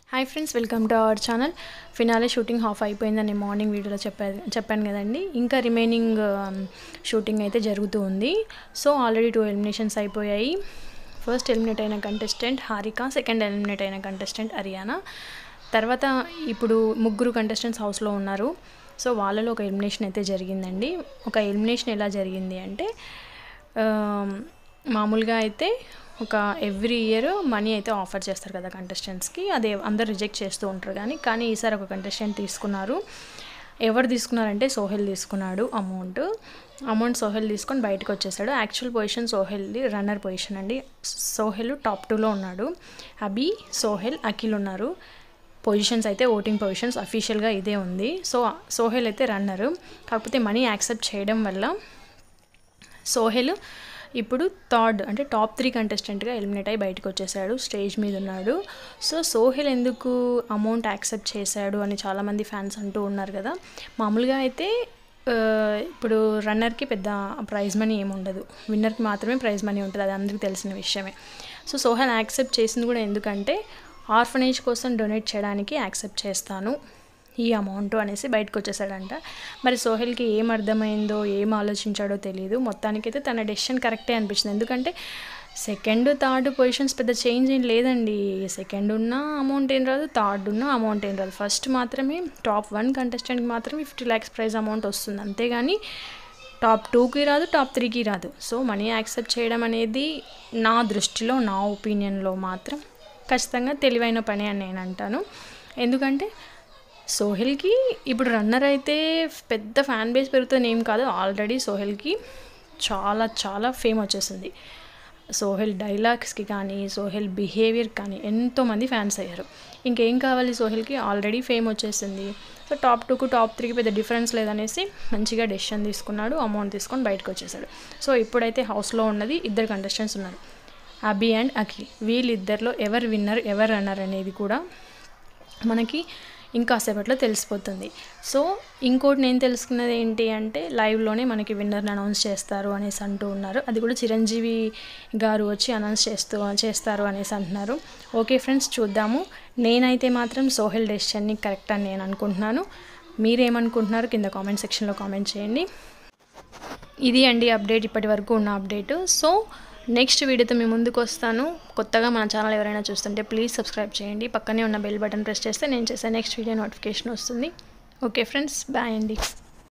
hi friends welcome to our channel finale shooting half అయిపోయిందని morning వీడియోలో చెప్పాను చెప్పాను కదండి ఇంకా రిమైనింగ్ షూటింగ్ అయితే జరుగుతూ ఉంది సో ఆల్రెడీ టూ ఎలిమినేషన్స్ అయిపోయాయి ఫస్ట్ ఎలిమినేట్ అయిన కంటెస్టెంట్ హారిక సెకండ్ ఎలిమినేట్ అయిన కంటెస్టెంట్ అరియానా తర్వాత ఇప్పుడు ముగ్గురు కంటెస్టెంట్స్ హౌస్లో ఉన్నారు సో వాళ్ళలో ఒక ఎలిమినేషన్ అయితే జరిగిందండి ఒక ఎలిమినేషన్ ఎలా జరిగింది అంటే ఆ, మామూలుగా అయితే ఒక ఎవ్రీ ఇయర్ మనీ అయితే ఆఫర్ చేస్తారు కదా కంటెస్టెంట్స్కి అదే అందరు రిజెక్ట్ చేస్తూ ఉంటారు కానీ కానీ ఈసారి ఒక కంటెస్టెంట్ తీసుకున్నారు ఎవరు తీసుకున్నారంటే సోహెల్ తీసుకున్నాడు అమౌంట్ అమౌంట్ సోహెల్ తీసుకొని బయటకు వచ్చేసాడు యాక్చువల్ పొజిషన్ సోహెల్ది రన్నర్ పొజిషన్ అండి సోహెల్ టాప్ టూలో ఉన్నాడు అబి సోహెల్ అఖిల్ ఉన్నారు పొజిషన్స్ అయితే ఓటింగ్ పొజిషన్స్ అఫీషియల్గా ఇదే ఉంది సో సోహెల్ అయితే రన్నరు కాకపోతే మనీ యాక్సెప్ట్ చేయడం వల్ల సోహెల్ ఇప్పుడు థర్డ్ అంటే టాప్ త్రీ కంటెస్టెంట్గా ఎలిమినేట్ అయ్యి బయటకు వచ్చేసాడు స్టేజ్ మీద ఉన్నాడు సో సోహెల్ ఎందుకు అమౌంట్ యాక్సెప్ట్ చేశాడు అని చాలామంది ఫ్యాన్స్ అంటూ ఉన్నారు కదా మామూలుగా అయితే ఆ, ఇప్పుడు రన్నర్కి పెద్ద ప్రైజ్ మనీ ఏమి ఉండదు విన్నర్కి మాత్రమే ప్రైజ్ మనీ ఉంటుంది అది అందరికీ తెలిసిన విషయమే సో సోహెల్ యాక్సెప్ట్ చేసింది కూడా ఎందుకంటే ఆర్ఫనేజ్ కోసం డొనేట్ చేయడానికి యాక్సెప్ట్ చేస్తాను ఈ అమౌంట్ అనేసి బయటకు వచ్చేసాడంట మరి సోహెల్కి ఏం అర్థమైందో ఏం ఆలోచించాడో తెలియదు మొత్తానికైతే తన డెసిషన్ కరెక్టే అనిపించింది ఎందుకంటే సెకండ్ థర్డ్ పొజిషన్స్ పెద్ద చేంజ్ ఏం లేదండి సెకండ్ ఉన్న అమౌంట్ ఏం రాదు థర్డ్ ఉన్న అమౌంట్ ఏం రాదు ఫస్ట్ మాత్రమే టాప్ వన్ కంటెస్టెంట్కి మాత్రమే ఫిఫ్టీ ల్యాక్స్ ప్రైజ్ అమౌంట్ వస్తుంది అంతేగాని టాప్ టూకి రాదు టాప్ త్రీకి రాదు సో మనీ యాక్సెప్ట్ చేయడం అనేది నా దృష్టిలో నా ఒపీనియన్లో మాత్రం ఖచ్చితంగా తెలివైన పని అని నేను అంటాను ఎందుకంటే సోహెల్కి ఇప్పుడు రన్నర్ అయితే పెద్ద ఫ్యాన్ బేస్ పెరుగుతుంది ఏం కాదు ఆల్రెడీ సోహెల్కి చాలా చాలా ఫేమ్ వచ్చేసింది సోహెల్ డైలాగ్స్కి కానీ సోహెల్ బిహేవియర్ కానీ ఎంతోమంది ఫ్యాన్స్ అయ్యారు ఇంకేం కావాలి సోహెల్కి ఆల్రెడీ ఫేమ్ వచ్చేసింది సో టాప్ టూకు టాప్ త్రీకి పెద్ద డిఫరెన్స్ లేదనేసి మంచిగా డెసిషన్ తీసుకున్నాడు అమౌంట్ తీసుకొని బయటకు వచ్చేసాడు సో ఇప్పుడైతే హౌస్లో ఉన్నది ఇద్దరు కంటెస్టెంట్స్ ఉన్నారు అబి అండ్ అఖిల్ వీళ్ళిద్దరిలో ఎవరు విన్నర్ ఎవరు రన్నర్ అనేది కూడా మనకి ఇంకాసేపట్లో తెలిసిపోతుంది సో ఇంకోటి నేను తెలుసుకున్నది ఏంటి అంటే లైవ్లోనే మనకి విన్నర్ని అనౌన్స్ చేస్తారు అనేసి అంటూ ఉన్నారు అది కూడా చిరంజీవి గారు వచ్చి అనౌన్స్ చేస్తూ చేస్తారు అనేసి అంటున్నారు ఓకే ఫ్రెండ్స్ చూద్దాము నేనైతే మాత్రం సోహెల్ డెసిషన్ని కరెక్ట్ అని నేను అనుకుంటున్నాను మీరేమనుకుంటున్నారు కింద కామెంట్ సెక్షన్లో కామెంట్ చేయండి ఇది అండి అప్డేట్ ఇప్పటి వరకు ఉన్న అప్డేట్ సో నెక్స్ట్ వీడియోతో మీ ముందుకు వస్తాను కొత్తగా మన ఛానల్ ఎవరైనా చూస్తుంటే ప్లీజ్ సబ్స్క్రైబ్ చేయండి పక్కనే ఉన్న బెల్ బటన్ ప్రెస్ చేస్తే నేను చేసే నెక్స్ట్ వీడియో నోటిఫికేషన్ వస్తుంది ఓకే ఫ్రెండ్స్ బాయ్ అండి